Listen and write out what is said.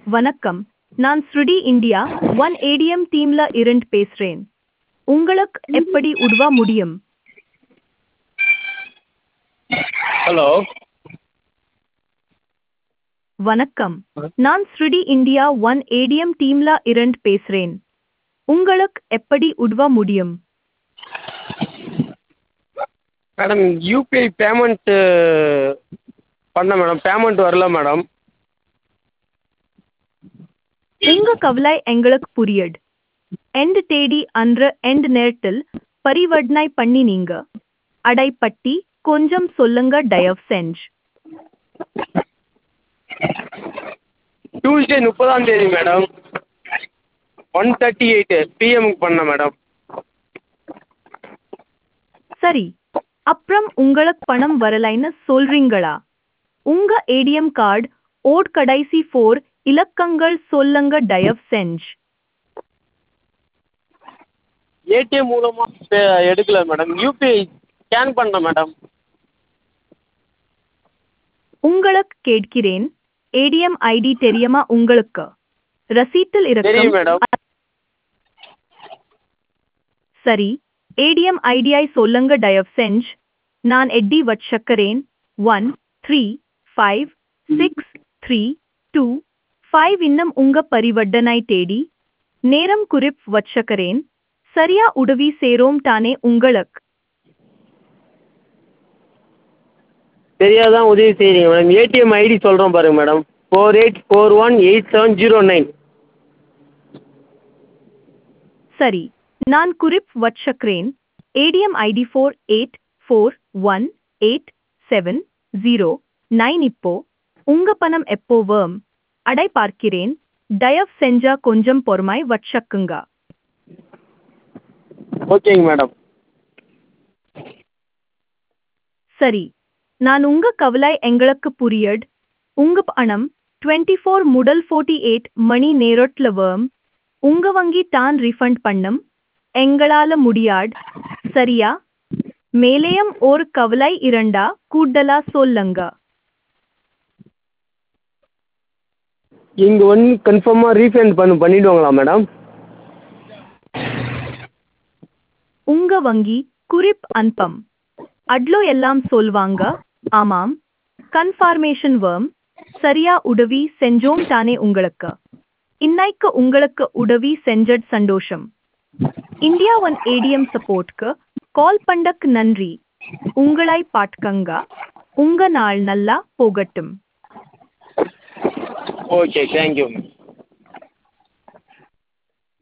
வணக்கம் நான் ஸ்ருடி இந்தியா ஒன் ஏடிஎம் டீம்ல இருந்து பேசுறேன் உங்களுக்கு எப்படி உதவ முடியும் ஹலோ வணக்கம் நான் ஸ்ருடி இந்தியா ஒன் ஏடிஎம் டீம்ல இருந்து பேசுறேன் உங்களுக்கு எப்படி உதவ முடியும் மேடம் யூபிஐ பேமெண்ட்டு பண்ணேன் மேடம் பேமெண்ட் வரல மேடம் உங்க கவலை எங்களுக்கு புரியுது எண்ட் தேதி அன்று எண்ட் நேரத்தில் பரிவர்த்தனை பண்ணி நீங்க அடை பட்டி கொஞ்சம் சொல்லுங்க தயவு செஞ்சு டியூஸ்டே முப்பதாம் தேதி மேடம் ஒன் தேர்ட்டி எயிட்டு பிஎம்க்கு பண்ணேன் மேடம் சரி அப்புறம் உங்களுக்கு பணம் வரலைன்னு சொல்றீங்களா உங்க ஏடிஎம் கார்டு ஓட் கடைசி ஃபோர் இலக்கங்கள் சொல்லுங்க தயவு செஞ்சு ஏடிஎம் மூலமாக எடுக்கல மேடம் யூபிஐ ஸ்கேன் பண்ணேன் மேடம் உங்களுக்கு கேட்கிறேன் ஏடிஎம் ஐடி தெரியுமா உங்களுக்கு ரசீட்டில் தெரியும் இருக்கும் மேடம் சரி ஏடிஎம் ஐடியை சொல்லுங்க தயவு செஞ்சு நான் எட்டி வச்சுக்கிறேன் one three five six three two five இன்னும் உங்க பரிவர்த்தனை தேடி நேரம் குறிப் வச்சுக்கிறேன் சரியா உதவி சேரோம் தானே உங்களுக்கு தெரியாதான் உதவி செய்கிறீங்க மேடம் ஏடிஎம் ஐடி சொல்கிறேன் பாருங்க madam four eight four one eight seven zero nine சரி நான் குறிப் வச்சுக்கிறேன் ATM ID four eight four one eight seven zero nine இப்போ உங்க பணம் எப்போ வேம் அடை பார்க்கிறேன் தயவு செஞ்சா கொஞ்சம் பொறுமை வச்சுக்குங்க ஓகேங்க மேடம் சரி நான் உங்க கவலை எங்களுக்கு புரியுது உங்க பணம் டுவெண்ட்டி ஃபோர் முதல் ஃபோர்ட்டி எயிட் மணி நேரத்துல வேம் உங்க வங்கி தான் ரீஃபண்ட் பண்ணும் எங்களால முடியாது சரியா மேலேயும் ஒரு கவலை இரண்டா கூடுதலா சொல்லுங்க இங்கே வந்து கன்ஃபார்மாக ரீஃபண்ட் பண்ண பண்ணிவிடுவாங்களா மேடம் உங்க வங்கி குறிப் அன்பம் அட்லோ எல்லாம் சொல்வாங்க ஆமாம் கன்ஃபார்மேஷன் வேர்ம் சரியா உதவி செஞ்சோம் தானே உங்களுக்கு இன்னைக்கு உங்களுக்கு உதவி செஞ்சட் சந்தோஷம் இந்தியா ஒன் ஏடிஎம் சப்போர்ட்க்கு கால் பண்ணக்கு நன்றி உங்களை பாட்கங்க உங்க நாள் நல்லா போகட்டும் ஓகே தேங்க்யூ மேம்